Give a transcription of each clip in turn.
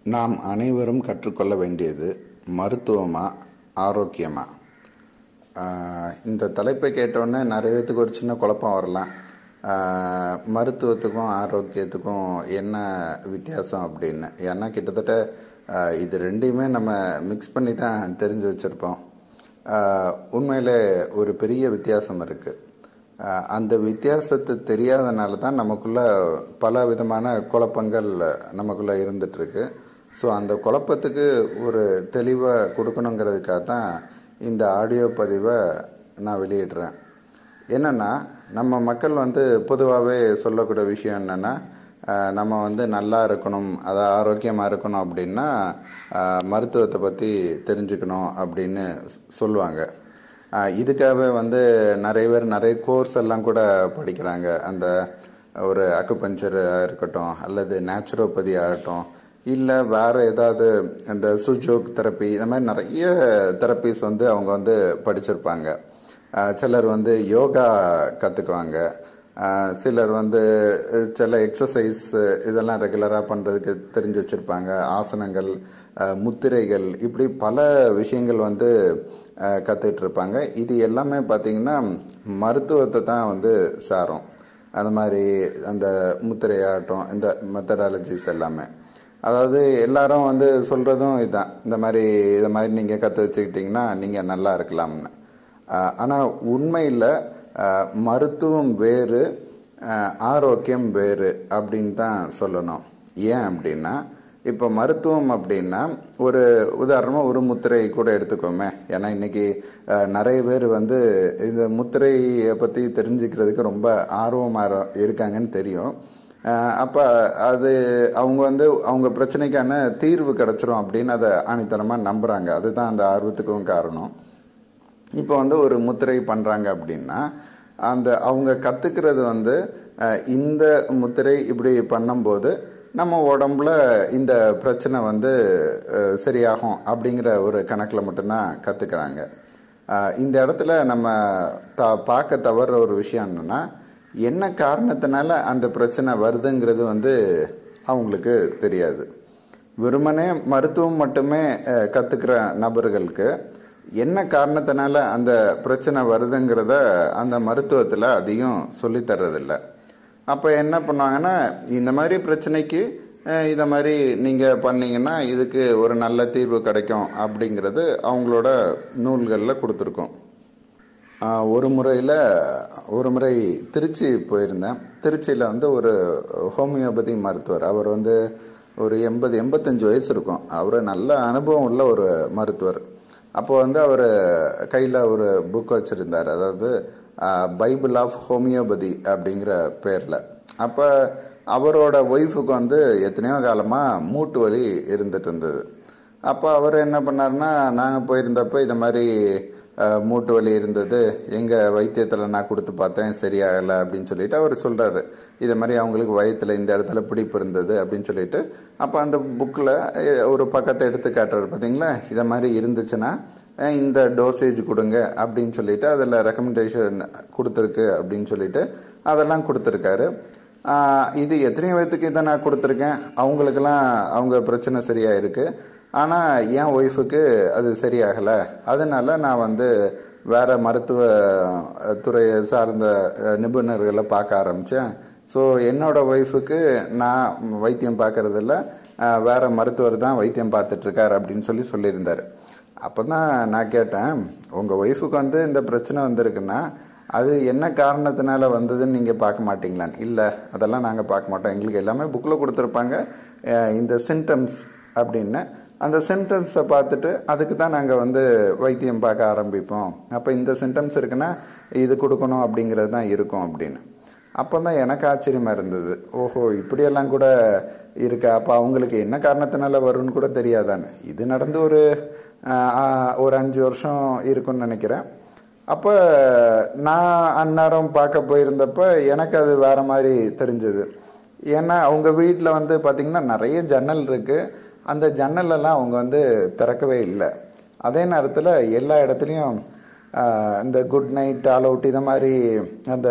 நாம் அனைவரும் கற்றுக்கொள்ள வேண்டியது மருத்துவமா ஆரோக்கியமா ஆஹ் இந்த தலைப்பை கேட்டோன்னே நிறைய பேத்துக்கு ஒரு சின்ன குழப்பம் வரலாம் ஆஹ் மருத்துவத்துக்கும் ஆரோக்கியத்துக்கும் என்ன வித்தியாசம் அப்படின்னு ஏன்னா கிட்டத்தட்ட ஆஹ் இது ரெண்டையுமே நம்ம மிக்ஸ் பண்ணி தான் தெரிஞ்சு வச்சுருப்போம் உண்மையிலே ஒரு பெரிய வித்தியாசம் இருக்குது அந்த வித்தியாசத்தை தெரியாதனால தான் நமக்குள்ள பல விதமான குழப்பங்கள் நமக்குள்ள இருந்துகிட்ருக்கு ஸோ அந்த குழப்பத்துக்கு ஒரு தெளிவை கொடுக்கணுங்கிறதுக்காக தான் இந்த ஆடியோ பதிவை நான் வெளியிடுறேன் என்னென்னா நம்ம மக்கள் வந்து பொதுவாகவே சொல்லக்கூடிய விஷயம் என்னென்னா நம்ம வந்து நல்லா இருக்கணும் அதாவது ஆரோக்கியமாக இருக்கணும் அப்படின்னா ஆஹ் மருத்துவத்தை பற்றி தெரிஞ்சுக்கணும் அப்படின்னு சொல்லுவாங்க ஆஹ் இதுக்காகவே வந்து நிறைய பேர் நிறைய கோர்ஸ் எல்லாம் கூட படிக்கிறாங்க அந்த ஒரு அக்குபஞ்சராக இருக்கட்டும் அல்லது நேச்சுரோபதி ஆகட்டும் இல்லை வேறு ஏதாவது இந்த சுஜோக் தெரப்பி இந்த மாதிரி நிறைய தெரப்பிஸ் வந்து அவங்க வந்து படிச்சிருப்பாங்க ஆஹ் சிலர் வந்து யோகா கற்றுக்குவாங்க சிலர் வந்து சில எக்ஸசைஸ் இதெல்லாம் ரெகுலராக பண்ணுறதுக்கு தெரிஞ்சு வச்சுருப்பாங்க ஆசனங்கள் ஆஹ் முத்திரைகள் இப்படி பல விஷயங்கள் வந்து கற்றுக்கிட்டு இருப்பாங்க இது எல்லாமே பார்த்திங்கன்னா மருத்துவத்தை தான் வந்து சாரும் அந்த மாதிரி அந்த முத்திரையாகட்டும் இந்த மெத்தடாலஜிஸ் எல்லாமே அதாவது எல்லாரும் வந்து சொல்கிறதும் இதுதான் இந்த மாதிரி இதை மாதிரி நீங்கள் கற்று வச்சுக்கிட்டிங்கன்னா நீங்கள் நல்லா இருக்கலாம்னு ஆனால் உண்மையில் மருத்துவம் வேறு ஆரோக்கியம் வேறு அப்படின்னு தான் சொல்லணும் ஏன் அப்படின்னா இப்போ மருத்துவம் அப்படின்னா ஒரு உதாரணமாக ஒரு முத்திரை கூட எடுத்துக்கோமே ஏன்னா இன்னைக்கு நிறைய பேர் வந்து இந்த முத்திரையை பற்றி தெரிஞ்சுக்கிறதுக்கு ரொம்ப ஆர்வமாக இருக்காங்கன்னு தெரியும் அப்போ அது அவங்க வந்து அவங்க பிரச்சனைக்கான தீர்வு கிடச்சிரும் அப்படின்னு அதை ஆணித்தனமாக நம்புகிறாங்க அதுதான் அந்த ஆர்வத்துக்கும் காரணம் இப்போ வந்து ஒரு முத்திரை பண்ணுறாங்க அப்படின்னா அந்த அவங்க கற்றுக்கிறது வந்து இந்த முத்திரை இப்படி பண்ணும்போது நம்ம உடம்புல இந்த பிரச்சனை வந்து சரியாகும் அப்படிங்கிற ஒரு கணக்கில் மட்டும்தான் கற்றுக்கிறாங்க இந்த இடத்துல நம்ம த பார்க்க தவற ஒரு விஷயம் என்னென்னா என்ன காரணத்தினால அந்த பிரச்சனை வருதுங்கிறது வந்து அவங்களுக்கு தெரியாது வெறுமனே மருத்துவம் மட்டுமே கற்றுக்கிற நபர்களுக்கு என்ன காரணத்தினால அந்த பிரச்சனை வருதுங்கிறத அந்த மருத்துவத்தில் அதிகம் சொல்லித்தர்றதில்ல அப்போ என்ன பண்ணுவாங்கன்னா இந்த மாதிரி பிரச்சனைக்கு இதை மாதிரி நீங்கள் பண்ணீங்கன்னா இதுக்கு ஒரு நல்ல தீர்வு கிடைக்கும் அப்படிங்கிறது அவங்களோட நூல்களில் கொடுத்துருக்கோம் ஒரு முறையில் ஒரு முறை திருச்சி போயிருந்தேன் திருச்சியில் வந்து ஒரு ஹோமியோபதி மருத்துவர் அவர் வந்து ஒரு எண்பது எண்பத்தஞ்சு வயசு இருக்கும் அவர் நல்ல அனுபவம் உள்ள ஒரு மருத்துவர் அப்போ வந்து அவர் கையில் ஒரு புக் வச்சுருந்தார் அதாவது பைபிள் ஆஃப் ஹோமியோபதி அப்படிங்கிற பேரில் அப்போ அவரோட ஒய்ஃபுக்கு வந்து எத்தனையோ காலமாக மூட்டு வலி இருந்துட்டு இருந்தது அப்போ அவர் என்ன பண்ணார்னா நாங்கள் போயிருந்தப்போ இந்த மாதிரி மூட்டு வலி இருந்தது எங்கள் வைத்தியத்தில் நான் கொடுத்து பார்த்தேன் சரியாகலை அப்படின்னு சொல்லிட்டு அவர் சொல்கிறாரு இதை மாதிரி அவங்களுக்கு வயத்தில் இந்த இடத்துல பிடிப்பு இருந்தது அப்படின்னு சொல்லிட்டு அப்போ அந்த புக்கில் ஒரு பக்கத்தை எடுத்து காட்டுறாரு பார்த்தீங்களா இதை மாதிரி இருந்துச்சுன்னா இந்த டோசேஜ் கொடுங்க அப்படின்னு சொல்லிட்டு அதில் ரெக்கமெண்டேஷன் கொடுத்துருக்கு அப்படின்னு சொல்லிட்டு அதெல்லாம் கொடுத்துருக்காரு இது எத்தனையோ பேத்துக்கு இதை நான் கொடுத்துருக்கேன் அவங்களுக்கெல்லாம் அவங்க பிரச்சனை சரியாக இருக்குது ஆனால் என் ஒய்ஃபுக்கு அது சரியாகலை அதனால நான் வந்து வேறு மருத்துவ துறையை சார்ந்த நிபுணர்களை பார்க்க ஆரம்பித்தேன் ஸோ என்னோட ஒய்ஃபுக்கு நான் வைத்தியம் பார்க்கறதில்ல வேறு மருத்துவர் தான் வைத்தியம் பார்த்துட்ருக்கார் அப்படின்னு சொல்லி சொல்லியிருந்தார் அப்போ தான் நான் கேட்டேன் உங்கள் ஒய்ஃபுக்கு வந்து இந்த பிரச்சனை வந்திருக்குன்னா அது என்ன காரணத்தினால வந்ததுன்னு நீங்கள் பார்க்க மாட்டீங்களான்னு இல்லை அதெல்லாம் நாங்கள் பார்க்க மாட்டோம் எங்களுக்கு எல்லாமே புக்கில் கொடுத்துருப்பாங்க இந்த சிம்டம்ஸ் அப்படின்னு அந்த சிம்டம்ஸை பார்த்துட்டு அதுக்கு தான் நாங்கள் வந்து வைத்தியம் பார்க்க ஆரம்பிப்போம் அப்போ இந்த சிம்டம்ஸ் இருக்குன்னா இது கொடுக்கணும் அப்படிங்கிறது தான் இருக்கும் அப்படின்னு அப்போ தான் எனக்கு ஆச்சரியமாக இருந்தது ஓஹோ இப்படியெல்லாம் கூட இருக்கா அப்போ அவங்களுக்கு என்ன காரணத்தினால வரும்னு கூட தெரியாதான்னு இது நடந்து ஒரு ஒரு அஞ்சு வருஷம் இருக்குன்னு நினைக்கிறேன் அப்போ நான் அந்நேரம் பார்க்க போயிருந்தப்ப எனக்கு அது வேற மாதிரி தெரிஞ்சது ஏன்னா அவங்க வீட்டில் வந்து பார்த்திங்கன்னா நிறைய ஜன்னல் இருக்குது அந்த ஜன்னலெல்லாம் அவங்க வந்து திறக்கவே இல்லை அதே நேரத்தில் எல்லா இடத்துலையும் இந்த குட் நைட் ஆல் அவுட் இதை மாதிரி அந்த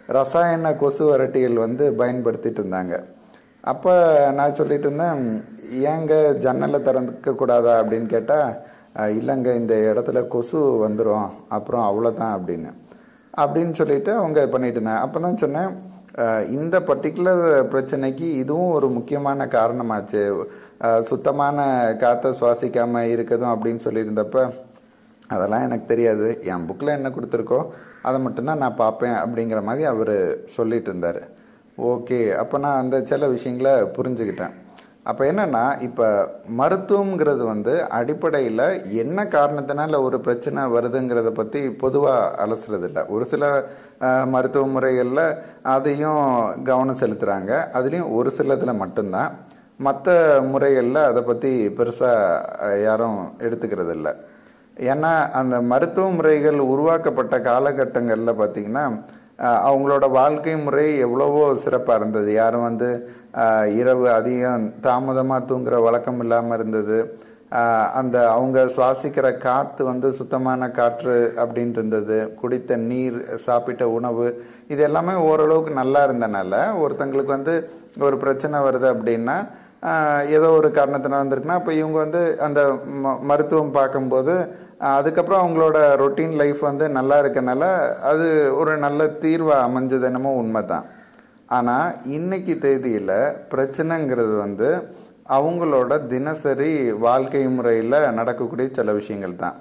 ரசாயன கொசு வரட்டிகள் வந்து பயன்படுத்திட்டு இருந்தாங்க அப்போ நான் சொல்லிட்டு இருந்தேன் ஏங்க ஜன்னலை திறந்துக்க கூடாதா அப்படின்னு கேட்டால் இல்லைங்க இந்த இடத்துல கொசு வந்துடும் அப்புறம் அவ்வளோதான் அப்படின்னு அப்படின்னு சொல்லிட்டு அவங்க பண்ணிட்டு இருந்தாங்க அப்போ தான் சொன்னேன் அஹ், இந்த பர்டிகுலர் பிரச்சனைக்கு இதுவும் ஒரு முக்கியமான காரணமாச்சு அஹ், சுத்தமான காற்றை சுவாசிக்காம இருக்கதும் அப்படின்னு சொல்லியிருந்தப்ப அதெல்லாம் எனக்கு தெரியாது என் புக்கில் என்ன கொடுத்துருக்கோ அதை மட்டும்தான் நான் பார்ப்பேன் அப்படிங்கிற மாதிரி அவர் சொல்லிட்டு இருந்தார் ஓகே அப்போ நான் அந்த சில விஷயங்களை புரிஞ்சுக்கிட்டேன் அப்போ என்னன்னா இப்போ மருத்துவம்ங்கிறது வந்து அடிப்படையில் என்ன காரணத்தினால ஒரு பிரச்சனை வருதுங்கிறத பற்றி பொதுவாக அலசுறது இல்லை ஒரு சில அஹ், மருத்துவ முறைகளில் அதையும் கவனம் செலுத்துகிறாங்க அதுலேயும் ஒரு சிலதில் மட்டும்தான் மற்ற முறைகளில் அதை பற்றி பெருசாக யாரும் எடுத்துக்கிறது இல்லை ஏன்னா அந்த மருத்துவ முறைகள் உருவாக்கப்பட்ட காலகட்டங்களில் பார்த்தீங்கன்னா அஹ், அவங்களோட வாழ்க்கை முறை எவ்வளவோ சிறப்பாக இருந்தது யாரும் வந்து அஹ், இரவு அதிகம் தாமதமாக தூங்குற வழக்கம் இல்லாமல் இருந்தது அஹ், அந்த அவங்க சுவாசிக்கிற காற்று வந்து சுத்தமான காற்று அப்படின்ட்டு இருந்தது குடித்த நீர் சாப்பிட்ட உணவு இது எல்லாமே ஓரளவுக்கு நல்லா இருந்தனால ஒருத்தங்களுக்கு வந்து ஒரு பிரச்சனை வருது அப்படின்னா ஆஹ் ஏதோ ஒரு காரணத்தினால வந்திருக்குன்னா அப்போ இவங்க வந்து அந்த ம- மருத்துவம் பார்க்கும்போது ஆஹ் அதுக்கப்புறம் அவங்களோட ரொட்டீன் லைஃப் வந்து நல்லா இருக்கனால அது ஒரு நல்ல தீர்வாக அமைஞ்சது என்னமோ உண்மைதான் ஆனால் இன்னைக்கு தேதியில் பிரச்சனைங்கிறது வந்து அவங்களோட தினசரி வாழ்க்கை முறையில் நடக்கக்கூடிய சில விஷயங்கள் தான்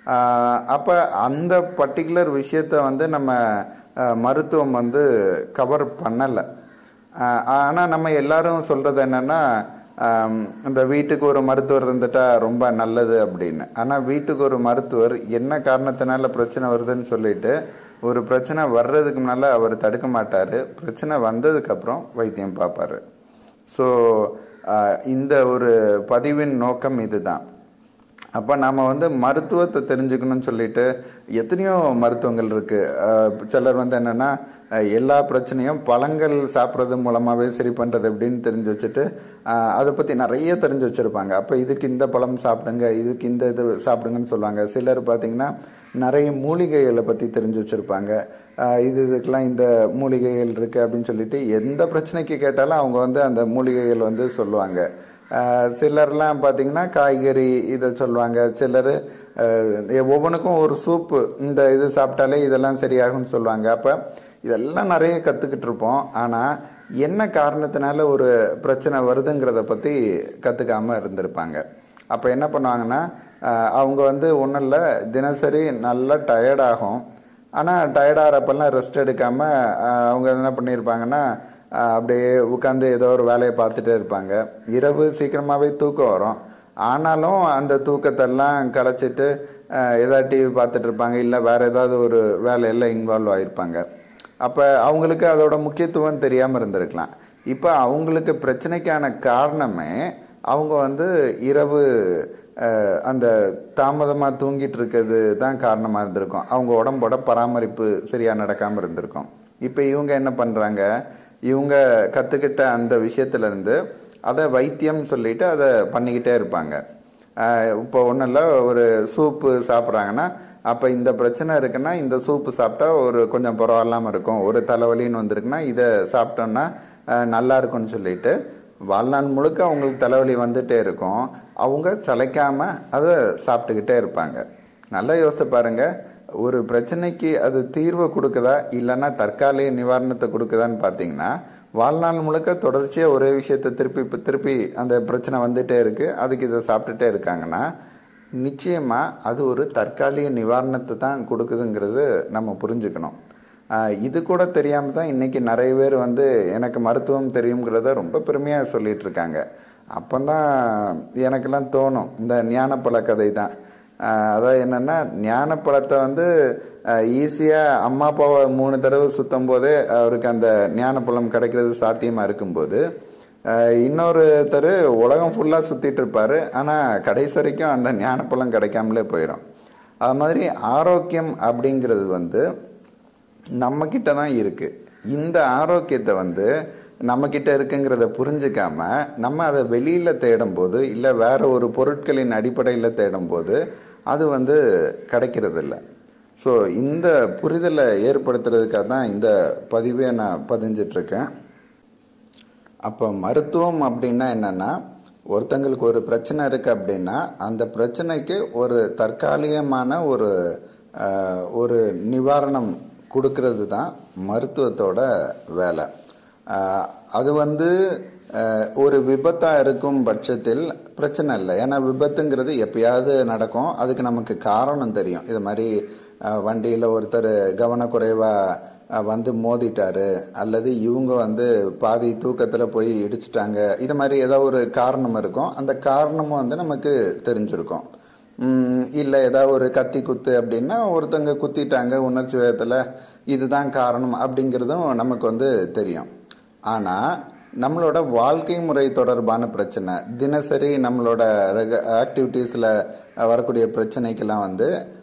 அப்போ அந்த பர்டிகுலர் விஷயத்த வந்து நம்ம ஆஹ் மருத்துவம் வந்து கவர் பண்ணலை ஆனால் நம்ம எல்லாரும் சொல்கிறது என்னென்னா இந்த வீட்டுக்கு ஒரு மருத்துவர் இருந்துட்டா ரொம்ப நல்லது அப்படின்னு ஆனால் வீட்டுக்கு ஒரு மருத்துவர் என்ன காரணத்தினால பிரச்சனை வருதுன்னு சொல்லிட்டு ஒரு பிரச்சனை வர்றதுக்கு முன்னால் அவர் தடுக்க மாட்டார் பிரச்சனை வந்ததுக்கப்புறம் வைத்தியம் பார்ப்பாரு ஸோ இந்த ஒரு பதிவின் நோக்கம் இதுதான் அப்போ நாம் வந்து மருத்துவத்தை தெரிஞ்சுக்கணும்னு சொல்லிட்டு எத்தனையோ மருத்துவங்கள் இருக்குது சிலர் வந்து என்னென்னா எல்லா பிரச்சனையும் பழங்கள் சாப்பிட்றது மூலமாகவே சரி பண்ணுறது அப்படின்னு தெரிஞ்சு வச்சுட்டு அஹ், அதை பற்றி நிறைய தெரிஞ்சு வச்சுருப்பாங்க அப்போ இதுக்கு இந்த பழம் சாப்பிடுங்க இதுக்கு இந்த இது சாப்பிடுங்கன்னு சொல்லுவாங்க சிலர் பார்த்திங்கன்னா நிறைய மூலிகைகளை பற்றி தெரிஞ்சு வச்சுருப்பாங்க இது இதுக்கெல்லாம் இந்த மூலிகைகள் இருக்குது அப்படின்னு சொல்லிட்டு எந்த பிரச்சனைக்கு கேட்டாலும் அவங்க வந்து அந்த மூலிகைகள் வந்து சொல்லுவாங்க ஆஹ் சிலர்லாம் பார்த்தீங்கன்னா காய்கறி இதை சொல்லுவாங்க சிலர் ஒவ்வொன்றுக்கும் ஒரு சூப்பு இந்த இது சாப்பிட்டாலே இதெல்லாம் சரியாகும்னு சொல்லுவாங்க அப்போ இதெல்லாம் நிறைய கற்றுக்கிட்டு இருப்போம் ஆனால் என்ன காரணத்தினால ஒரு பிரச்சனை வருதுங்கிறத பற்றி கற்றுக்காம இருந்திருப்பாங்க அப்போ என்ன பண்ணுவாங்கன்னா ஆஹ் அவங்க வந்து ஒன்றும் இல்லை தினசரி நல்லா டயர்டாகும் ஆனால் டயர்டாகிறப்பெல்லாம் ரெஸ்ட் எடுக்காமல் அவங்க என்ன பண்ணியிருப்பாங்கன்னா ஆஹ் அப்படியே உட்காந்து ஏதோ ஒரு வேலையை பார்த்துட்டே இருப்பாங்க இரவு சீக்கிரமாகவே தூக்கம் வரும் ஆனாலும் அந்த தூக்கத்தெல்லாம் கலைச்சிட்டு ஆஹ் ஏதாவது டிவி பார்த்துட்டு இருப்பாங்க இல்லை வேற ஏதாவது ஒரு வேலையில் இன்வால்வ் ஆகிருப்பாங்க அப்போ அவங்களுக்கு அதோட முக்கியத்துவம் தெரியாமல் இருந்திருக்கலாம் இப்போ அவங்களுக்கு பிரச்சனைக்கான காரணமே அவங்க வந்து இரவு அஹ், அந்த தாமதமாக தூங்கிட்டு இருக்கிறது தான் காரணமாக இருந்திருக்கும் அவங்க உடம்போட பராமரிப்பு சரியாக நடக்காமல் இருந்திருக்கும் இப்போ இவங்க என்ன பண்ணுறாங்க இவங்க கற்றுக்கிட்ட அந்த விஷயத்துலேருந்து அதை வைத்தியம் சொல்லிட்டு அதை பண்ணிக்கிட்டே இருப்பாங்க ஆஹ் இப்போ ஒன்றும் இல்லை ஒரு சூப்பு சாப்பிட்றாங்கன்னா அப்போ இந்த பிரச்சனை இருக்குன்னா இந்த சூப்பு சாப்பிட்டா ஒரு கொஞ்சம் பரவாயில்லாமல் இருக்கும் ஒரு தலைவலின்னு வந்திருக்குன்னா இதை சாப்பிட்டோன்னா ஆஹ் நல்லா இருக்கும்னு சொல்லிட்டு வாழ்நாள் முழுக்க அவங்களுக்கு தலைவலி வந்துட்டே இருக்கும் அவங்க சளைக்காமல் அதை சாப்பிட்டுக்கிட்டே இருப்பாங்க நல்லா யோசித்து பாருங்க ஒரு பிரச்சனைக்கு அது தீர்வை கொடுக்குதா இல்லைன்னா தற்காலிக நிவாரணத்தை கொடுக்குதான்னு பார்த்தீங்கன்னா வாழ்நாள் முழுக்க தொடர்ச்சியாக ஒரே விஷயத்தை திருப்பி இப்ப திருப்பி அந்த பிரச்சனை வந்துட்டே இருக்கு அதுக்கு இதை சாப்பிட்டுட்டே இருக்காங்கன்னா நிச்சயமாக அது ஒரு தற்காலிக நிவாரணத்தை தான் கொடுக்குதுங்கிறது நம்ம புரிஞ்சுக்கணும் ஆஹ் இது கூட தெரியாமல் தான் இன்றைக்கி நிறைய பேர் வந்து எனக்கு மருத்துவம் தெரியுங்கிறத ரொம்ப பெருமையாக சொல்லிட்டு இருக்காங்க அப்போதான் எனக்கெல்லாம் தோணும் இந்த ஞானப்பழ கதை தான் ஆஹ் அதாவது என்னென்னா ஞானப்பழத்தை வந்து ஈஸியாக அம்மா அப்பாவை மூணு தடவை சுத்தம் போதே அவருக்கு அந்த ஞானப்பழம் கிடைக்கிறது சாத்தியமாக இருக்கும்போது ஆஹ் இன்னொருத்தர் உலகம் ஃபுல்லாக சுற்றிட்டு இருப்பார் ஆனால் கடைசி வரைக்கும் அந்த ஞானப்பழம் கிடைக்காமலே போயிடும் அது மாதிரி ஆரோக்கியம் அப்படிங்கிறது வந்து நம்ம கிட்ட தான் இருக்கு இந்த ஆரோக்கியத்தை வந்து நம்ம கிட்ட இருக்குங்கிறத புரிஞ்சுக்காம நம்ம அதை வெளியில தேடும் போது இல்லை வேற ஒரு பொருட்களின் அடிப்படையில் தேடும் போது அது வந்து கிடைக்கிறது இல்லை ஸோ இந்த புரிதலை ஏற்படுத்துறதுக்காக தான் இந்த பதிவே நான் பதிஞ்சிட்டு இருக்கேன் அப்போ மருத்துவம் அப்படின்னா என்னன்னா ஒருத்தங்களுக்கு ஒரு பிரச்சனை இருக்குது அப்படின்னா அந்த பிரச்சனைக்கு ஒரு தற்காலிகமான ஒரு அஹ், ஒரு நிவாரணம் கொடுக்கறது தான் மருத்துவத்தோட வேலை அஹ், அது வந்து அஹ், ஒரு விபத்தாக இருக்கும் பட்சத்தில் பிரச்சனை இல்லை ஏன்னா விபத்துங்கிறது எப்பயாவது நடக்கும் அதுக்கு நமக்கு காரணம் தெரியும் இது மாதிரி வண்டியில் ஒருத்தர் கவனக்குறைவாக வந்து மோதிட்டாரு அல்லது இவங்க வந்து பாதி தூக்கத்தில் போய் இடிச்சிட்டாங்க இது மாதிரி ஏதோ ஒரு காரணம் இருக்கும் அந்த காரணமும் வந்து நமக்கு தெரிஞ்சிருக்கும் இல்லை ஏதாவது ஒரு கத்தி குத்து அப்படின்னா ஒருத்தங்க குத்திட்டாங்க உணர்ச்சி வேகத்தில் இதுதான் காரணம் அப்படிங்கிறதும் நமக்கு வந்து தெரியும் ஆனால் நம்மளோட வாழ்க்கை முறை தொடர்பான பிரச்சனை தினசரி நம்மளோட ஆக்டிவிட்டீஸில் வரக்கூடிய பிரச்சனைக்கெல்லாம் வந்து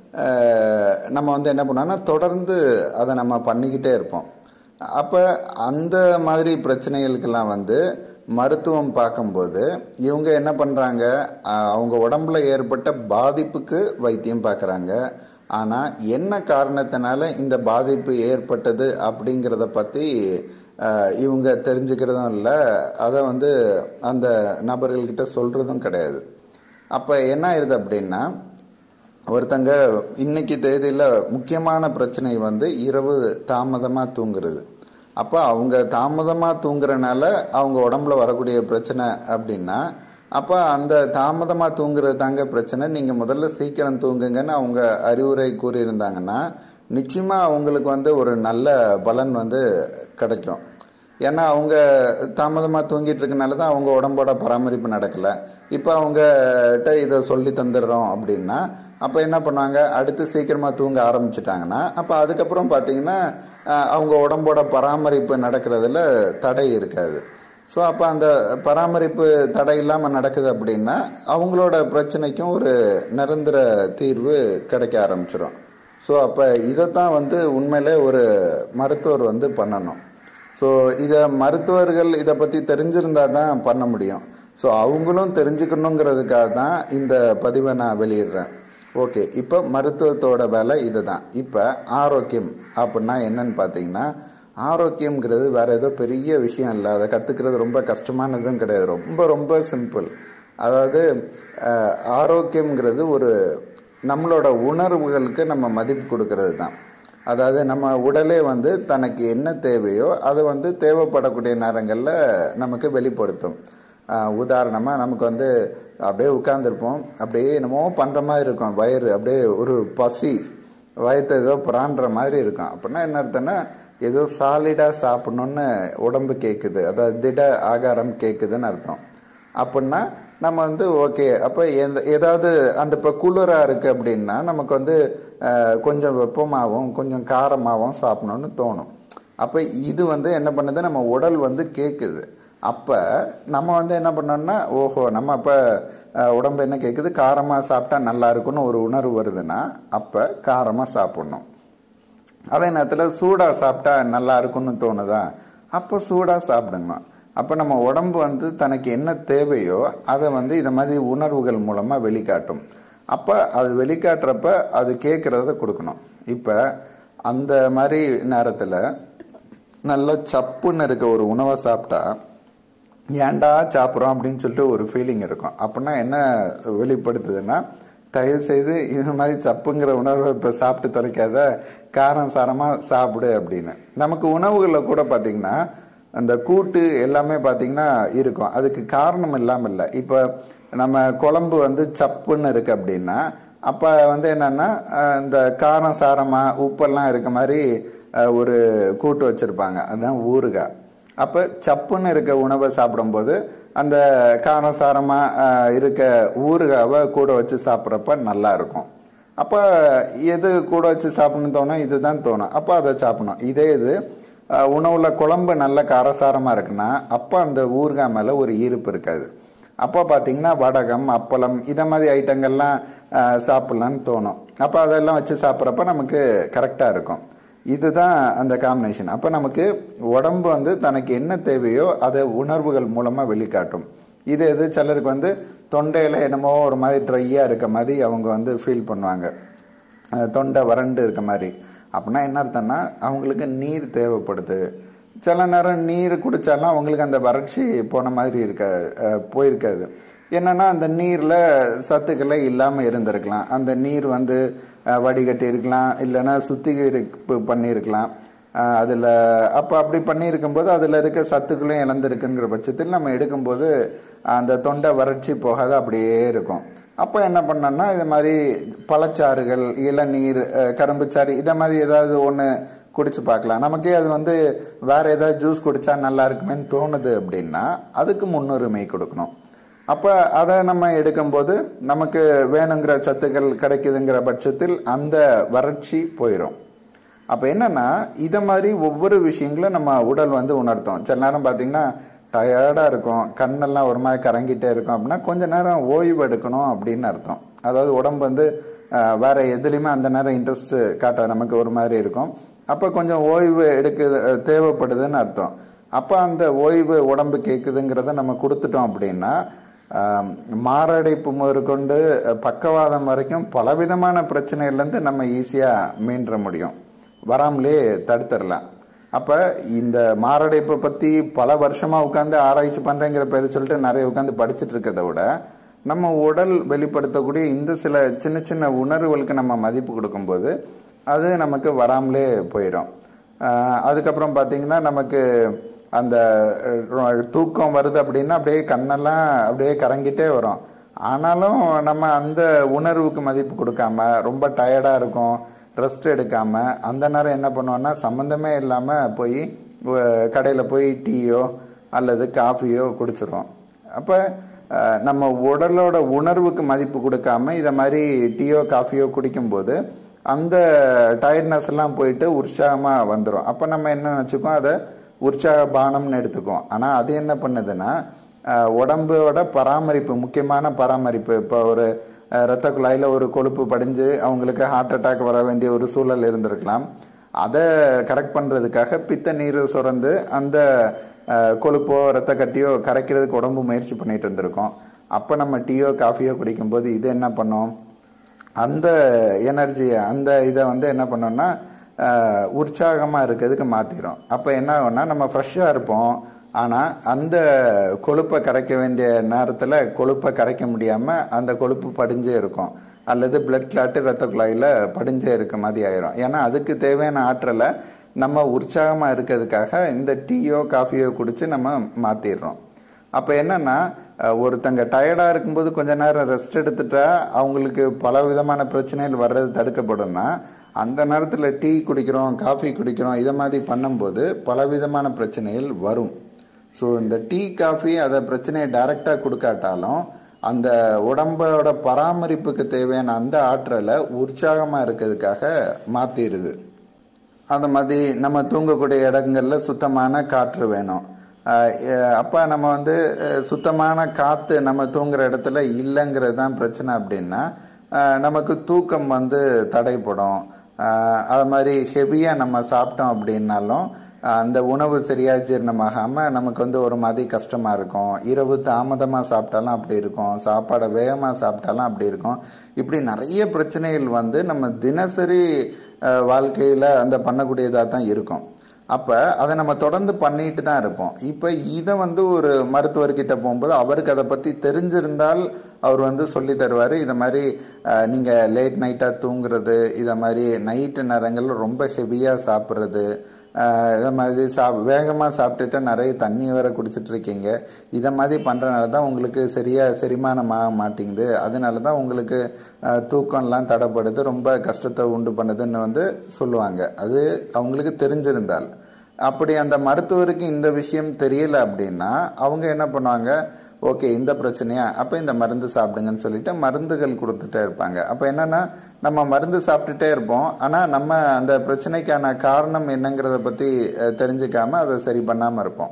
அஹ், நம்ம வந்து என்ன பண்ணோம்னா தொடர்ந்து அதை நம்ம பண்ணிக்கிட்டே இருப்போம் அப்போ அந்த மாதிரி பிரச்சனைகளுக்கெல்லாம் வந்து மருத்துவம் பார்க்கும்போது இவங்க என்ன பண்ணுறாங்க அவங்க உடம்புல ஏற்பட்ட பாதிப்புக்கு வைத்தியம் பார்க்குறாங்க ஆனால் என்ன காரணத்தினால இந்த பாதிப்பு ஏற்பட்டது அப்படிங்கிறத பற்றி இவங்க தெரிஞ்சுக்கிறதும் இல்லை அதை வந்து அந்த நபர்கள்கிட்ட சொல்கிறதும் கிடையாது அப்போ என்ன ஆயிடுது அப்படின்னா ஒருத்தங்க இன்னைக்கு தேதியில் முக்கியமான பிரச்சனை வந்து இரவு தாமதமாக தூங்குறது அப்போ அவங்க தாமதமாக தூங்குறனால அவங்க உடம்புல வரக்கூடிய பிரச்சனை அப்படின்னா அப்போ அந்த தாமதமாக தூங்குறது தாங்க பிரச்சனை நீங்கள் முதல்ல சீக்கிரம் தூங்குங்கன்னு அவங்க அறிவுரை கூறியிருந்தாங்கன்னா நிச்சயமாக அவங்களுக்கு வந்து ஒரு நல்ல பலன் வந்து கிடைக்கும் ஏன்னா அவங்க தாமதமாக தூங்கிட்டு இருக்கனால தான் அவங்க உடம்போட பராமரிப்பு நடக்கலை இப்போ அவங்ககிட்ட இதை சொல்லி தந்துடுறோம் அப்படின்னா அப்போ என்ன பண்ணுவாங்க அடுத்து சீக்கிரமாக தூங்க ஆரம்பிச்சிட்டாங்கன்னா அப்போ அதுக்கப்புறம் பார்த்தீங்கன்னா அஹ், அவங்க உடம்போட பராமரிப்பு நடக்கிறதுல தடை இருக்காது ஸோ அப்போ அந்த பராமரிப்பு தடை இல்லாமல் நடக்குது அப்படின்னா அவங்களோட பிரச்சனைக்கும் ஒரு நிரந்தர தீர்வு கிடைக்க ஆரம்பிச்சிடும் ஸோ அப்போ இதைத்தான் வந்து உண்மையிலே ஒரு மருத்துவர் வந்து பண்ணணும் ஸோ இதை மருத்துவர்கள் இதை பற்றி தெரிஞ்சிருந்தா தான் பண்ண முடியும் ஸோ அவங்களும் தெரிஞ்சுக்கணுங்கிறதுக்காக தான் இந்த பதிவை நான் வெளியிடுறேன் ஓகே இப்போ மருத்துவத்தோட வேலை இதுதான் இப்போ ஆரோக்கியம் அப்படின்னா என்னன்னு பார்த்தீங்கன்னா ஆரோக்கியம்ங்கிறது வேற ஏதோ பெரிய விஷயம் இல்லை அதை கற்றுக்கிறது ரொம்ப கஷ்டமானதும் கிடையாது ரொம்ப ரொம்ப சிம்பிள் அதாவது அஹ், ஆரோக்கியம்ங்கிறது ஒரு நம்மளோட உணர்வுகளுக்கு நம்ம மதிப்பு கொடுக்கறது தான் அதாவது நம்ம உடலே வந்து தனக்கு என்ன தேவையோ அதை வந்து தேவைப்படக்கூடிய நேரங்களில் நமக்கு வெளிப்படுத்தும் உதாரணமாக நமக்கு வந்து அப்படியே உட்காந்துருப்போம் அப்படியே என்னமோ பண்ணுற மாதிரி இருக்கும் வயிறு அப்படியே ஒரு பசி வயத்தை ஏதோ பிராண்டுற மாதிரி இருக்கும் அப்படின்னா என்ன அர்த்தம்னா ஏதோ சாலிடாக சாப்பிடணுன்னு உடம்பு கேட்குது அதாவது திட ஆகாரம் கேட்குதுன்னு அர்த்தம் அப்படின்னா நம்ம வந்து ஓகே அப்போ எந்த ஏதாவது அந்த இப்போ குளிராக இருக்குது அப்படின்னா நமக்கு வந்து அஹ், கொஞ்சம் வெப்பமாகவும் கொஞ்சம் காரமாகவும் சாப்பிடணும்னு தோணும் அப்போ இது வந்து என்ன பண்ணுது நம்ம உடல் வந்து கேட்குது அப்போ நம்ம வந்து என்ன பண்ணோம்னா ஓஹோ நம்ம அப்போ உடம்பு என்ன கேட்குது காரமாக சாப்பிட்டா நல்லா இருக்கும்னு ஒரு உணர்வு வருதுன்னா அப்போ காரமாக சாப்பிடணும் அதே நேரத்தில் சூடாக சாப்பிட்டா நல்லா இருக்கும்னு தோணுதா அப்போ சூடாக சாப்பிடுங்க அப்போ நம்ம உடம்பு வந்து தனக்கு என்ன தேவையோ அதை வந்து இந்த மாதிரி உணர்வுகள் மூலமாக வெளிக்காட்டும் அப்போ அது வெளிக்காட்டுறப்ப அது கேட்குறத கொடுக்கணும் இப்போ அந்த மாதிரி நேரத்தில் நல்ல சப்புன்னு இருக்க ஒரு உணவை சாப்பிட்டா ஏன்டா சாப்பிட்றோம் அப்படின்னு சொல்லிட்டு ஒரு ஃபீலிங் இருக்கும் அப்படின்னா என்ன வெளிப்படுத்துதுன்னா தயவு செய்து இது மாதிரி சப்புங்கிற உணர்வை இப்போ சாப்பிட்டு தொலைக்காத காரம் சாரமாக சாப்பிடு அப்படின்னு நமக்கு உணவுகளில் கூட பார்த்தீங்கன்னா அந்த கூட்டு எல்லாமே பார்த்தீங்கன்னா இருக்கும் அதுக்கு காரணம் இல்லாமல் இல்லை இப்போ நம்ம குழம்பு வந்து சப்புன்னு இருக்கு அப்படின்னா அப்போ வந்து என்னன்னா அஹ், இந்த காரம் சாரமாக உப்பெல்லாம் இருக்க மாதிரி அஹ், ஒரு கூட்டு வச்சுருப்பாங்க அதுதான் ஊறுகாய் அப்போ சப்புன்னு இருக்க உணவை சாப்பிடும்போது அந்த காரசாரமாக இருக்க ஊறுகாவை கூட வச்சு சாப்பிட்றப்ப நல்லா இருக்கும் அப்போ எது கூட வச்சு சாப்பிடணும்னு தோணும் இதுதான் தோணும் அப்போ அதை சாப்பிடணும் இதே இது அஹ், உணவுல குழம்பு நல்ல காரசாரமாக இருக்குன்னா அப்போ அந்த ஊறுகாய் மேலே ஒரு ஈர்ப்பு இருக்காது அப்போ பார்த்தீங்கன்னா வடகம் அப்பளம் இதை மாதிரி ஐட்டங்கள்லாம் அஹ், சாப்பிட்லான்னு தோணும் அப்போ அதெல்லாம் வச்சு சாப்பிட்றப்ப நமக்கு கரெக்டாக இருக்கும் இதுதான் அந்த காம்பினேஷன் அப்போ நமக்கு உடம்பு வந்து தனக்கு என்ன தேவையோ அதை உணர்வுகள் மூலமாக வெளிக்காட்டும் இது எது சிலருக்கு வந்து தொண்டையில் என்னமோ ஒரு மாதிரி ட்ரையாக இருக்க மாதிரி அவங்க வந்து ஃபீல் பண்ணுவாங்க அஹ் தொண்டை வறண்டு இருக்க மாதிரி அப்படின்னா என்ன அர்த்தம்னா அவங்களுக்கு நீர் தேவைப்படுது சில நேரம் நீர் குடித்தாலும் அவங்களுக்கு அந்த வறட்சி போன மாதிரி இருக்க அஹ் போயிருக்காது என்னன்னா அந்த நீரில் சத்துக்களே இல்லாமல் இருந்திருக்கலாம் அந்த நீர் வந்து அஹ், வடிகட்டி இருக்கலாம் இல்லைன்னா சுத்திகரிப்பு பண்ணியிருக்கலாம் அதில் அப்போ அப்படி பண்ணியிருக்கும்போது அதில் இருக்க சத்துக்களும் இழந்திருக்குங்கிற பட்சத்தில் நம்ம எடுக்கும்போது அந்த தொண்டை வறட்சி போகாத அப்படியே இருக்கும் அப்போ என்ன பண்ணோம்னா இது மாதிரி பழச்சாறுகள் இளநீர் அஹ், கரும்புச்சாறு இதை மாதிரி ஏதாவது ஒன்று குடிச்சு பார்க்கலாம் நமக்கே அது வந்து வேற ஏதாவது ஜூஸ் குடிச்சா நல்லா இருக்குமேன்னு தோணுது அப்படின்னா அதுக்கு முன்னுரிமை கொடுக்கணும் அப்போ அதை நம்ம எடுக்கும்போது நமக்கு வேணுங்கிற சத்துக்கள் கிடைக்குதுங்கிற பட்சத்தில் அந்த வறட்சி போயிடும் அப்போ என்னன்னா இதை மாதிரி ஒவ்வொரு விஷயங்களும் நம்ம உடல் வந்து உணர்த்தும் சில நேரம் பார்த்தீங்கன்னா டயர்டாக இருக்கும் கண்ணெல்லாம் ஒரு மாதிரி கறங்கிட்டே இருக்கும் அப்படின்னா கொஞ்ச நேரம் ஓய்வு எடுக்கணும் அப்படின்னு அர்த்தம் அதாவது உடம்பு வந்து அஹ், வேற எதுலேயுமே அந்த நேரம் இன்ட்ரெஸ்ட் காட்ட நமக்கு ஒரு மாதிரி இருக்கும் அப்போ கொஞ்சம் ஓய்வு எடுக்க அஹ், தேவைப்படுதுன்னு அர்த்தம் அப்போ அந்த ஓய்வு உடம்பு கேட்குதுங்கிறத நம்ம கொடுத்துட்டோம் அப்படின்னா ஆம், மாரடைப்பு முதற்கொண்டு அஹ், பக்கவாதம் வரைக்கும் பலவிதமான பிரச்சனைகள்லேருந்து நம்ம ஈஸியாக மீண்ட முடியும் வராமலே தடுத்துடலாம் அப்போ இந்த மாரடைப்பை பற்றி பல வருஷமாக உட்காந்து ஆராய்ச்சி பண்ணுறேங்கிற பேர் சொல்லிட்டு நிறைய உட்காந்து படிச்சுட்டு இருக்கிறத விட நம்ம உடல் வெளிப்படுத்தக்கூடிய இந்த சில சின்ன சின்ன உணர்வுகளுக்கு நம்ம மதிப்பு கொடுக்கும்போது அது நமக்கு வராமலே போயிடும் ஆஹ் அதுக்கப்புறம் பார்த்தீங்கன்னா நமக்கு அந்த அஹ், தூக்கம் வருது அப்படின்னா அப்படியே கண்ணெல்லாம் அப்படியே கறங்கிட்டே வரும் ஆனாலும் நம்ம அந்த உணர்வுக்கு மதிப்பு கொடுக்காம ரொம்ப டயர்டாக இருக்கும் ரெஸ்ட் எடுக்காம அந்த நேரம் என்ன பண்ணுவோம்னா சம்மந்தமே இல்லாமல் போய் கடையில் போய் டீயோ அல்லது காஃபியோ குடிச்சிரும் அப்போ நம்ம உடலோட உணர்வுக்கு மதிப்பு கொடுக்காம இதை மாதிரி டீயோ காஃபியோ குடிக்கும்போது அந்த டயர்ட்னஸ் எல்லாம் போயிட்டு உற்சாகமாக வந்துடும் அப்போ நம்ம என்ன நினச்சிக்கோம் அதை உற்சாக பானம்னு எடுத்துக்குவோம் ஆனால் அது என்ன பண்ணுதுன்னா அஹ், உடம்போட பராமரிப்பு முக்கியமான பராமரிப்பு இப்போ ஒரு அஹ், இரத்த குழாயில் ஒரு கொழுப்பு படிஞ்சு அவங்களுக்கு ஹார்ட் அட்டாக் வர வேண்டிய ஒரு சூழல் இருந்திருக்கலாம் அதை கரெக்ட் பண்ணுறதுக்காக பித்த நீர் சுரந்து அந்த அஹ், கொழுப்போ ரத்த கட்டியோ கரைக்கிறதுக்கு உடம்பு முயற்சி பண்ணிட்டு இருந்திருக்கோம் அப்போ நம்ம டீயோ காஃபியோ குடிக்கும்போது இது என்ன பண்ணோம் அந்த எனர்ஜியை அந்த இதை வந்து என்ன பண்ணோம்னா உற்சாகமாக இருக்கிறதுக்கு மாற்றிடும் அப்போ என்ன ஆகும்னா நம்ம ஃப்ரெஷ்ஷாக இருப்போம் ஆனால் அந்த கொழுப்பை கரைக்க வேண்டிய நேரத்தில் கொழுப்பை கரைக்க முடியாமல் அந்த கொழுப்பு படிஞ்சே இருக்கும் அல்லது பிளட் கிளாட்டு ரத்த குழாயில் படிஞ்சே இருக்க மாதிரி ஆயிரும் ஏன்னா அதுக்கு தேவையான ஆற்றலை நம்ம உற்சாகமாக இருக்கிறதுக்காக இந்த டீயோ காஃபியோ குடித்து நம்ம மாற்றிடுறோம் அப்போ என்னன்னா அஹ், ஒருத்தங்க டயர்டாக இருக்கும்போது கொஞ்ச நேரம் ரெஸ்ட் எடுத்துட்டா அவங்களுக்கு பல விதமான பிரச்சனைகள் வர்றது தடுக்கப்படும்னா அந்த நேரத்தில் டீ குடிக்கிறோம் காஃபி குடிக்கிறோம் இதை மாதிரி பண்ணும்போது பலவிதமான பிரச்சனைகள் வரும் ஸோ இந்த டீ காஃபி அதை பிரச்சனையை டைரெக்டாக கொடுக்காட்டாலும் அந்த உடம்போட பராமரிப்புக்கு தேவையான அந்த ஆற்றலை உற்சாகமாக இருக்கிறதுக்காக மாற்றிடுது அந்த மாதிரி நம்ம தூங்கக்கூடிய இடங்கள்ல சுத்தமான காற்று வேணும் அப்போ நம்ம வந்து அஹ், சுத்தமான காற்று நம்ம தூங்குற இடத்துல இல்லைங்கிறது தான் பிரச்சனை அப்படின்னா அஹ், நமக்கு தூக்கம் வந்து தடைப்படும் அஹ், அது மாதிரி ஹெவியாக நம்ம சாப்பிட்டோம் அப்படின்னாலும் அஹ், அந்த உணவு சரியாக ஜீரணமாகாமல் நமக்கு வந்து ஒரு மாதிரி கஷ்டமாக இருக்கும் இரவு தாமதமாக சாப்பிட்டாலும் அப்படி இருக்கும் சாப்பாடை வேகமாக சாப்பிட்டாலும் அப்படி இருக்கும் இப்படி நிறைய பிரச்சனைகள் வந்து நம்ம தினசரி வாழ்க்கையில் அந்த பண்ணக்கூடியதாக தான் இருக்கும் அப்போ அதை நம்ம தொடர்ந்து பண்ணிட்டு தான் இருப்போம் இப்போ இதை வந்து ஒரு மருத்துவர்கிட்ட போகும்போது அவருக்கு அதை பற்றி தெரிஞ்சிருந்தால் அவர் வந்து சொல்லி தருவார் இதை மாதிரி நீங்கள் லேட் நைட்டாக தூங்குறது இதை மாதிரி நைட்டு நேரங்களில் ரொம்ப ஹெவியாக சாப்பிட்றது இதை மாதிரி சா வேகமாக சாப்பிட்டுட்டு நிறைய தண்ணி வேற குடிச்சிட்டு இருக்கீங்க இதை மாதிரி பண்ணுறனால தான் உங்களுக்கு சரியாக செரிமானம் ஆக மாட்டேங்குது அதனால தான் உங்களுக்கு அஹ், தூக்கம்லாம் தடைப்படுது ரொம்ப கஷ்டத்தை உண்டு பண்ணுதுன்னு வந்து சொல்லுவாங்க அது அவங்களுக்கு தெரிஞ்சிருந்தால் அப்படி அந்த மருத்துவருக்கு இந்த விஷயம் தெரியல அப்படின்னா அவங்க என்ன பண்ணுவாங்க ஓகே இந்த பிரச்சனையா அப்போ இந்த மருந்து சாப்பிடுங்கன்னு சொல்லிட்டு மருந்துகள் கொடுத்துட்டே இருப்பாங்க அப்போ என்னன்னா நம்ம மருந்து சாப்பிட்டுட்டே இருப்போம் ஆனால் நம்ம அந்த பிரச்சனைக்கான காரணம் என்னங்கிறத பற்றி அஹ், தெரிஞ்சுக்காம அதை சரி பண்ணாமல் இருப்போம்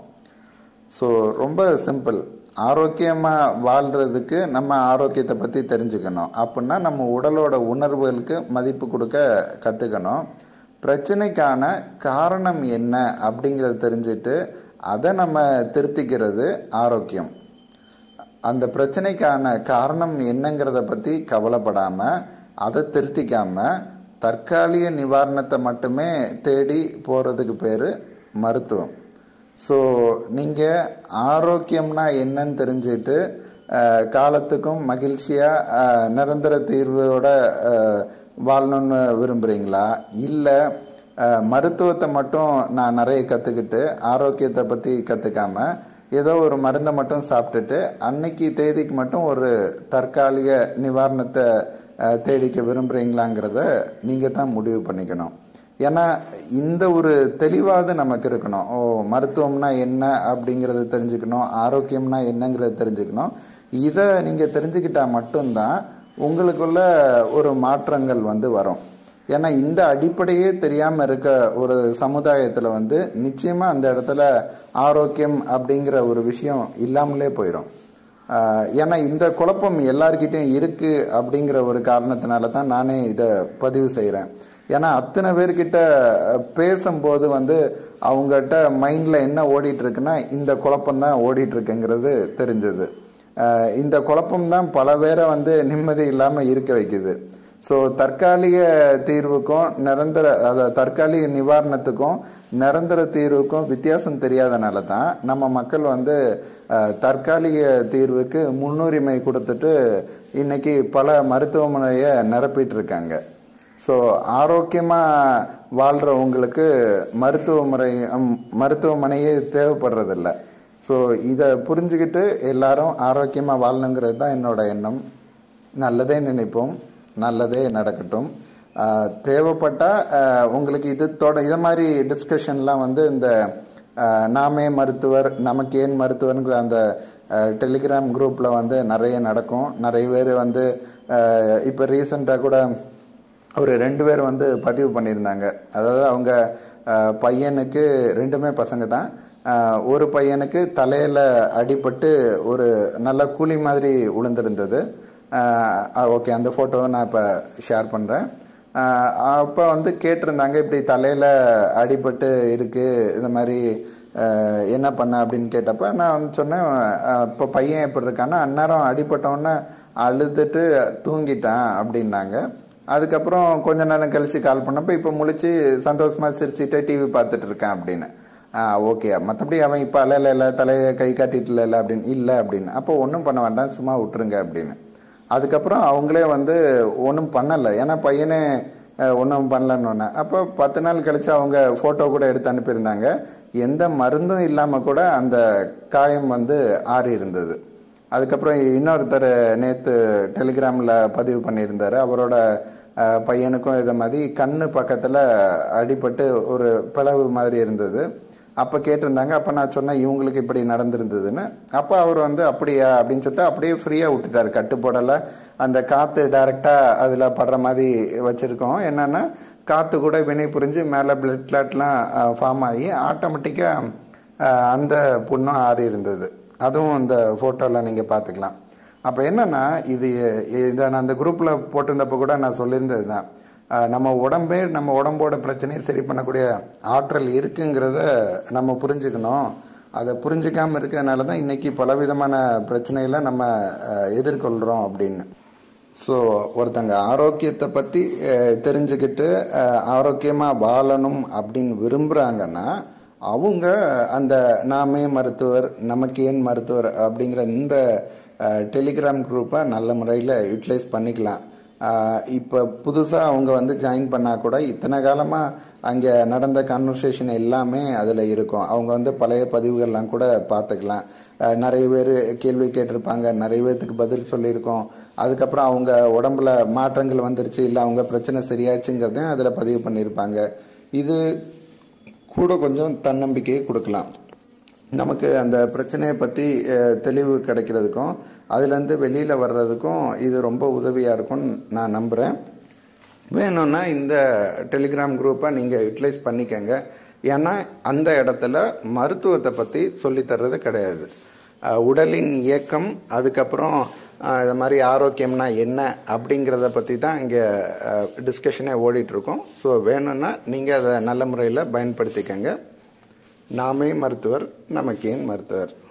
ஸோ ரொம்ப சிம்பிள் ஆரோக்கியமாக வாழ்கிறதுக்கு நம்ம ஆரோக்கியத்தை பற்றி தெரிஞ்சுக்கணும் அப்படின்னா நம்ம உடலோட உணர்வுகளுக்கு மதிப்பு கொடுக்க கற்றுக்கணும் பிரச்சனைக்கான காரணம் என்ன அப்படிங்கிறத தெரிஞ்சுட்டு அதை நம்ம திருத்திக்கிறது ஆரோக்கியம் அந்த பிரச்சனைக்கான காரணம் என்னங்கிறத பற்றி கவலைப்படாமல் அதை திருத்திக்காமல் தற்காலிக நிவாரணத்தை மட்டுமே தேடி போகிறதுக்கு பேர் மருத்துவம் ஸோ நீங்கள் ஆரோக்கியம்னா என்னன்னு தெரிஞ்சுட்டு அஹ், காலத்துக்கும் மகிழ்ச்சியாக நிரந்தர தீர்வோட அஹ், வாழணும்னு விரும்புகிறீங்களா இல்லை மருத்துவத்தை மட்டும் நான் நிறைய கற்றுக்கிட்டு ஆரோக்கியத்தை பற்றி கற்றுக்காம ஏதோ ஒரு மருந்தை மட்டும் சாப்பிட்டுட்டு அன்னைக்கு தேதிக்கு மட்டும் ஒரு தற்காலிக நிவாரணத்தை அஹ், தேடிக்க விரும்புகிறீங்களாங்கிறத நீங்கள் தான் முடிவு பண்ணிக்கணும் ஏன்னா இந்த ஒரு தெளிவாவது நமக்கு இருக்கணும் ஓ மருத்துவம்னா என்ன அப்படிங்கிறத தெரிஞ்சுக்கணும் ஆரோக்கியம்னா என்னங்கிறத தெரிஞ்சுக்கணும் இதை நீங்கள் தெரிஞ்சுக்கிட்டா மட்டும்தான் உங்களுக்குள்ள ஒரு மாற்றங்கள் வந்து வரும் ஏன்னா இந்த அடிப்படையே தெரியாமல் இருக்க ஒரு சமுதாயத்தில் வந்து நிச்சயமாக அந்த இடத்துல ஆரோக்கியம் அப்படிங்கிற ஒரு விஷயம் இல்லாமலே போயிடும் ஆஹ் ஏன்னா இந்த குழப்பம் எல்லார்கிட்டையும் இருக்கு அப்படிங்கிற ஒரு காரணத்தினால தான் நானே இதை பதிவு செய்கிறேன் ஏன்னா அத்தனை பேர்கிட்ட அஹ், பேசும்போது வந்து அவங்ககிட்ட மைண்டில் என்ன ஓடிட்டு இருக்குன்னா இந்த குழப்பம் தான் ஓடிட்டு இருக்குங்கிறது தெரிஞ்சது ஆஹ் இந்த குழப்பம் தான் பல பேரை வந்து நிம்மதி இல்லாமல் இருக்க வைக்குது ஸோ தற்காலிக தீர்வுக்கும் நிரந்தர அதாவது தற்காலிக நிவாரணத்துக்கும் நிரந்தர தீர்வுக்கும் வித்தியாசம் தெரியாதனால தான் நம்ம மக்கள் வந்து அஹ், தற்காலிக தீர்வுக்கு முன்னுரிமை கொடுத்துட்டு இன்னைக்கு பல மருத்துவமனையை நிரப்பிட்டு இருக்காங்க ஸோ ஆரோக்கியமாக வாழ்கிறவங்களுக்கு மருத்துவமுறை ம், மருத்துவமனையே தேவைப்படுறதில்ல ஸோ இதை புரிஞ்சுக்கிட்டு எல்லாரும் ஆரோக்கியமாக வாழணுங்கிறது தான் என்னோட எண்ணம் நல்லதே நினைப்போம் நல்லதே நடக்கட்டும் ஆஹ் தேவைப்பட்டா ஆஹ் உங்களுக்கு இது தொட இதை மாதிரி டிஸ்கஷன்லாம் வந்து இந்த ஆஹ் நாமே மருத்துவர் நமக்கு ஏன் மருத்துவர்ங்கிற அந்த டெலிகிராம் குரூப்பில் வந்து நிறைய நடக்கும் நிறைய பேர் வந்து இப்போ ரீசெண்டாக கூட ஒரு ரெண்டு பேர் வந்து பதிவு பண்ணியிருந்தாங்க அதாவது அவங்க ஆஹ் பையனுக்கு ரெண்டுமே பசங்க தான் ஆஹ் ஒரு பையனுக்கு தலையில் அடிபட்டு ஒரு நல்ல கூலி மாதிரி விழுந்திருந்தது ஓகே அந்த ஃபோட்டோவை நான் இப்போ ஷேர் பண்ணுறேன் அப்போ வந்து கேட்டிருந்தாங்க இப்படி தலையில் அடிபட்டு இருக்குது இந்த மாதிரி ஆஹ் என்ன பண்ண அப்படின்னு கேட்டப்ப நான் வந்து சொன்னேன் ஆஹ் இப்போ பையன் எப்படி இருக்கான்னா அந்நேரம் அடிபட்டவுடனே அழுதுட்டு தூங்கிட்டான் அப்படின்னாங்க அதுக்கப்புறம் கொஞ்ச நேரம் கழித்து கால் பண்ணப்போ இப்போ முழிச்சு சந்தோஷமாக சிரிச்சுட்டே டிவி பார்த்துட்டு இருக்கேன் அப்படின்னு ஆ ஓகே மற்றபடி அவன் இப்போ அலையில இல்லை தலையை கை காட்டிட்டு இல்லை அப்படின்னு இல்லை அப்படின்னு அப்போ ஒன்றும் பண்ண வேண்டாம் சும்மா விட்டுருங்க அப்படின்னு அதுக்கப்புறம் அவங்களே வந்து ஒன்றும் பண்ணலை ஏன்னா பையனே ஒன்றும் பண்ணலன்னு அப்போ பத்து நாள் கழித்து அவங்க ஃபோட்டோ கூட எடுத்து அனுப்பியிருந்தாங்க எந்த மருந்தும் இல்லாமல் கூட அந்த காயம் வந்து ஆறி இருந்தது அதுக்கப்புறம் இன்னொருத்தர் நேற்று டெலிகிராமில் பதிவு பண்ணியிருந்தார் அவரோட அஹ், பையனுக்கும் இதை மாதிரி கண்ணு பக்கத்தில் அடிபட்டு ஒரு பிளவு மாதிரி இருந்தது அப்போ கேட்டிருந்தாங்க அப்போ நான் சொன்னேன் இவங்களுக்கு இப்படி நடந்திருந்ததுன்னு அப்போ அவர் வந்து அப்படியா அப்படின்னு சொல்லிட்டு அப்படியே ஃப்ரீயாக விட்டுட்டார் கட்டு போடலை அந்த காற்று டைரெக்டாக அதில் படுற மாதிரி வச்சுருக்கோம் என்னென்னா காற்று கூட வினை புரிஞ்சு மேலே பிளட் கிளாட்லாம் ஃபார்ம் ஆகி ஆட்டோமேட்டிக்காக அந்த புண்ணும் ஆறி இருந்தது அதுவும் இந்த ஃபோட்டோவில் நீங்கள் பார்த்துக்கலாம் அப்போ என்னென்னா இது இதை நான் அந்த குரூப்பில் போட்டிருந்தப்போ கூட நான் சொல்லியிருந்தது தான் அஹ் நம்ம உடம்பே நம்ம உடம்போட பிரச்சனையை சரி பண்ணக்கூடிய ஆற்றல் இருக்குங்கிறத நம்ம புரிஞ்சுக்கணும் அதை புரிஞ்சுக்காமல் இருக்கிறதுனால தான் இன்றைக்கி பலவிதமான பிரச்சனைகளை நம்ம அஹ், எதிர்கொள்கிறோம் அப்படின்னு ஸோ ஒருத்தங்க ஆரோக்கியத்தை பற்றி தெரிஞ்சுக்கிட்டு ஆரோக்கியமாக வாழணும் அப்படின்னு விரும்புகிறாங்கன்னா அவங்க அந்த நாமே மருத்துவர் நமக்கு ஏன் மருத்துவர் அப்படிங்கிற இந்த டெலிகிராம் குரூப்பை நல்ல முறையில் யூட்டிலைஸ் பண்ணிக்கலாம் இப்போ புதுசாக அவங்க வந்து ஜாயின் பண்ணால் கூட இத்தனை காலமாக அங்கே நடந்த கான்வர்சேஷன் எல்லாமே அதில் இருக்கும் அவங்க வந்து பழைய பதிவுகள்லாம் கூட பார்த்துக்கலாம் அஹ் நிறைய பேர் கேள்வி கேட்டிருப்பாங்க நிறைய பேர்த்துக்கு பதில் சொல்லியிருக்கோம் அதுக்கப்புறம் அவங்க உடம்புல மாற்றங்கள் வந்துருச்சு இல்லை அவங்க பிரச்சனை சரியாச்சுங்கிறதையும் அதில் பதிவு பண்ணியிருப்பாங்க இது கூட கொஞ்சம் தன்னம்பிக்கையை கொடுக்கலாம் நமக்கு அந்த பிரச்சனையை பற்றி அஹ், தெளிவு கிடைக்கிறதுக்கும் அதுலேருந்து வெளியில் வர்றதுக்கும் இது ரொம்ப உதவியாக இருக்கும்னு நான் நம்புகிறேன் வேணும்னா இந்த டெலிகிராம் குரூப்பை நீங்கள் யூட்டிலைஸ் பண்ணிக்கங்க ஏன்னா அந்த இடத்துல மருத்துவத்தை பற்றி சொல்லித்தர்றது கிடையாது அஹ், உடலின் இயக்கம் அதுக்கப்புறம் அஹ், இது மாதிரி ஆரோக்கியம்னா என்ன அப்படிங்கிறத பற்றி தான் இங்கே டிஸ்கஷனே ஓடிட்டுருக்கோம் ஸோ வேணும்னா நீங்கள் அதை நல்ல முறையில் பயன்படுத்திக்கங்க நாமே மருத்துவர் நமக்கேன் மருத்துவர்